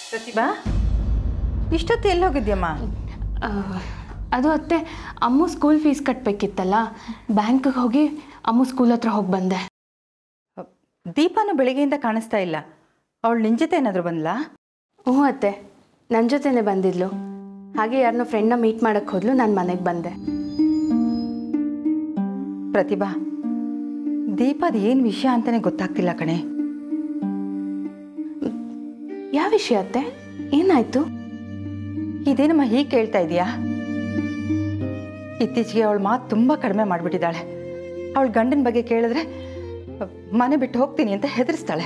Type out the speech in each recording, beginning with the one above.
ಪ್ರತಿಭಾ ಇಷ್ಟೊತ್ತು ಎಲ್ಲಿ ಹೋಗಿದ್ಯಮ್ಮ ಆ, ಅದು ಅತ್ತೆ ಅಮ್ಮು ಸ್ಕೂಲ್ ಫೀಸ್ ಕಟ್ಟಬೇಕಿತ್ತಲ್ಲ ಬ್ಯಾಂಕಿಗೆ ಹೋಗಿ ಅಮ್ಮು ಸ್ಕೂಲ್ ಹತ್ರ ಹೋಗಿ ಬಂದೆ ದೀಪಾನು ಬೆಳಿಗ್ಗೆಯಿಂದ ಕಾಣಿಸ್ತಾ ಇಲ್ಲ ಅವಳು ನಿನ್ನ ಜೊತೆ ಏನಾದರೂ ಬಂದ್ಲಾ ಹ್ಞೂ ಅತ್ತೆ ನನ್ನ ಜೊತೆನೇ ಬಂದಿದ್ಲು ಹಾಗೆ ಯಾರನ್ನೋ ಫ್ರೆಂಡ್ನ ಮೀಟ್ ಮಾಡೋಕ್ಕೆ ಹೋದ್ಲು ನಾನು ಮನೆಗೆ ಬಂದೆ ಪ್ರತಿಭಾ ದೀಪದ ಏನು ವಿಷಯ ಅಂತಲೇ ಗೊತ್ತಾಗ್ತಿಲ್ಲ ಕಣೆ ಯಾವ ವಿಷಯ ಅತ್ತೆ ಏನಾಯ್ತು ಇದೇನಮ್ಮ ಹೀಗೆ ಕೇಳ್ತಾ ಇದೀಯಾ ಇತ್ತೀಚೆಗೆ ಅವಳ ಮಾತು ತುಂಬ ಕಡಿಮೆ ಮಾಡಿಬಿಟ್ಟಿದ್ದಾಳೆ ಅವಳ ಗಂಡನ ಬಗ್ಗೆ ಕೇಳಿದ್ರೆ ಮನೆ ಬಿಟ್ಟು ಹೋಗ್ತೀನಿ ಅಂತ ಹೆದರಿಸ್ತಾಳೆ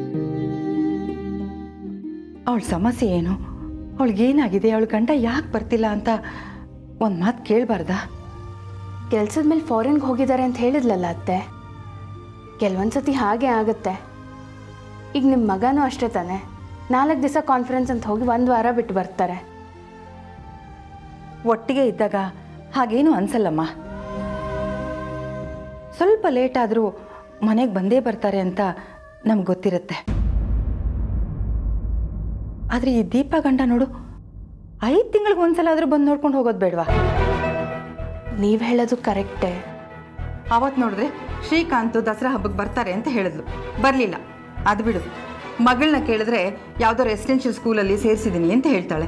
ಅವಳ ಸಮಸ್ಯೆ ಏನು ಅವಳಿಗೇನಾಗಿದೆ ಅವಳ ಗಂಡ ಯಾಕೆ ಬರ್ತಿಲ್ಲ ಅಂತ ಒಂದು ಮಾತು ಕೇಳಬಾರ್ದಾ ಕೆಲ್ಸದ ಮೇಲೆ ಫಾರಿನ್ಗೆ ಹೋಗಿದ್ದಾರೆ ಅಂತ ಹೇಳಿದ್ಲಲ್ಲ ಅತ್ತೆ ಕೆಲವೊಂದು ಸತಿ ಹಾಗೆ ಆಗುತ್ತೆ ಈಗ ನಿಮ್ಮ ಮಗನೂ ಅಷ್ಟೇ ತಾನೆ ನಾಲ್ಕು ದಿವಸ ಕಾನ್ಫರೆನ್ಸ್ ಅಂತ ಹೋಗಿ ಒಂದು ವಾರ ಬಿಟ್ಟು ಬರ್ತಾರೆ ಒಟ್ಟಿಗೆ ಇದ್ದಾಗ ಹಾಗೇನು ಅನ್ಸಲ್ಲಮ್ಮ ಸ್ವಲ್ಪ ಲೇಟ್ ಆದರೂ ಮನೆಗೆ ಬಂದೇ ಬರ್ತಾರೆ ಅಂತ ನಮ್ಗೆ ಗೊತ್ತಿರುತ್ತೆ ಆದರೆ ಈ ದೀಪ ಗಂಡ ನೋಡು ಐದು ತಿಂಗಳಿಗೆ ಒಂದ್ಸಲ ಆದರೂ ಬಂದು ನೋಡ್ಕೊಂಡು ಹೋಗೋದು ಬೇಡವಾ ನೀವು ಹೇಳೋದು ಕರೆಕ್ಟೇ ಆವತ್ತು ನೋಡಿದ್ರೆ ಶ್ರೀಕಾಂತ್ ದಸರಾ ಹಬ್ಬಕ್ಕೆ ಬರ್ತಾರೆ ಅಂತ ಹೇಳಿದ್ಲು ಬರಲಿಲ್ಲ ಅದು ಬಿಡು ಮಗಳನ್ನ ಕೇಳಿದ್ರೆ ಯಾವುದೋ ರೆಸಿಡೆನ್ಷಿಯಲ್ ಸ್ಕೂಲಲ್ಲಿ ಸೇರಿಸಿದ್ದೀನಿ ಅಂತ ಹೇಳ್ತಾಳೆ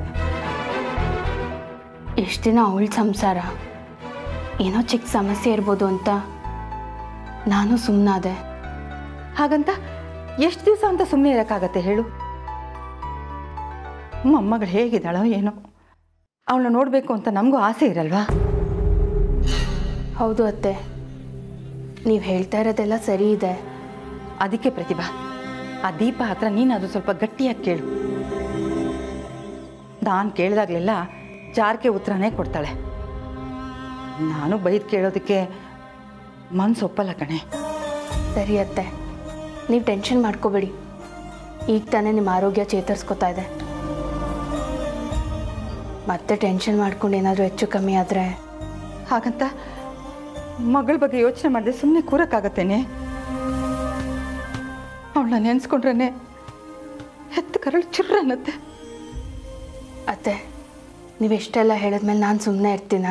ಎಷ್ಟು ದಿನ ಅವಳ ಸಂಸಾರ ಏನೋ ಚಿಕ್ಕ ಸಮಸ್ಯೆ ಇರ್ಬೋದು ಅಂತ ನಾನು ಸುಮ್ಮನಾದೆ ಹಾಗಂತ ಎಷ್ಟು ದಿವಸ ಅಂತ ಸುಮ್ಮನೆ ಇರೋಕ್ಕಾಗತ್ತೆ ಹೇಳು ಮೊಮ್ಮಗಳು ಹೇಗಿದ್ದಾಳೋ ಏನೋ ಅವಳನ್ನ ನೋಡಬೇಕು ಅಂತ ನಮಗೂ ಆಸೆ ಇರಲ್ವಾ ಹೌದು ಅತ್ತೆ ನೀವು ಹೇಳ್ತಾ ಇರೋದೆಲ್ಲ ಸರಿ ಇದೆ ಅದಕ್ಕೆ ಪ್ರತಿಭಾ ಆ ದೀಪ ಹತ್ರ ನೀನು ಅದು ಸ್ವಲ್ಪ ಗಟ್ಟಿಯಾಗಿ ಕೇಳು ನಾನು ಕೇಳಿದಾಗಲೆಲ್ಲ ಜಾರ್ಕೆ ಉತ್ತರನೇ ಕೊಡ್ತಾಳೆ ನಾನು ಬೈದು ಕೇಳೋದಕ್ಕೆ ಮನ್ಸು ಒಪ್ಪಲ್ಲ ಕಣೆ ಸರಿ ಅತ್ತೆ ನೀವು ಟೆನ್ಷನ್ ಮಾಡ್ಕೋಬೇಡಿ ಈಗ ತಾನೇ ನಿಮ್ಮ ಆರೋಗ್ಯ ಚೇತರಿಸ್ಕೊತಾ ಇದೆ ಮತ್ತೆ ಟೆನ್ಷನ್ ಮಾಡ್ಕೊಂಡು ಏನಾದರೂ ಹೆಚ್ಚು ಕಮ್ಮಿ ಆದರೆ ಹಾಗಂತ ಮಗಳ ಬಗ್ಗೆ ಯೋಚನೆ ಮಾಡದೆ ಸುಮ್ಮನೆ ಕೂರಕ್ಕಾಗತ್ತೇನೆ ಅವಳನ್ನ ನೆನೆಸ್ಕೊಂಡ್ರೆ ಹೆತ್ತ ಕರಳು ಚುರ್ರ ಅನ್ನತ್ತೆ ಅತ್ತೆ ನೀವೆಷ್ಟೆಲ್ಲ ಹೇಳಿದ್ಮೇಲೆ ನಾನು ಸುಮ್ಮನೆ ಇರ್ತೀನ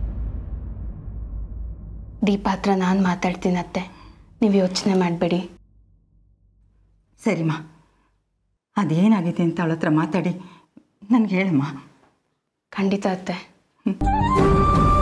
ದೀಪ ಹತ್ರ ನಾನು ಮಾತಾಡ್ತೀನಿ ಅತ್ತೆ ನೀವು ಯೋಚನೆ ಮಾಡಬೇಡಿ ಸರಿಮ್ಮ ಅದೇನಾಗಿದೆ ಅಂತ ಅವಳ ಹತ್ರ ಮಾತಾಡಿ ನನಗೆ ಹೇಳಮ್ಮ ಖಂಡಿತ ಅತ್ತೆ ಹ್ಮ್.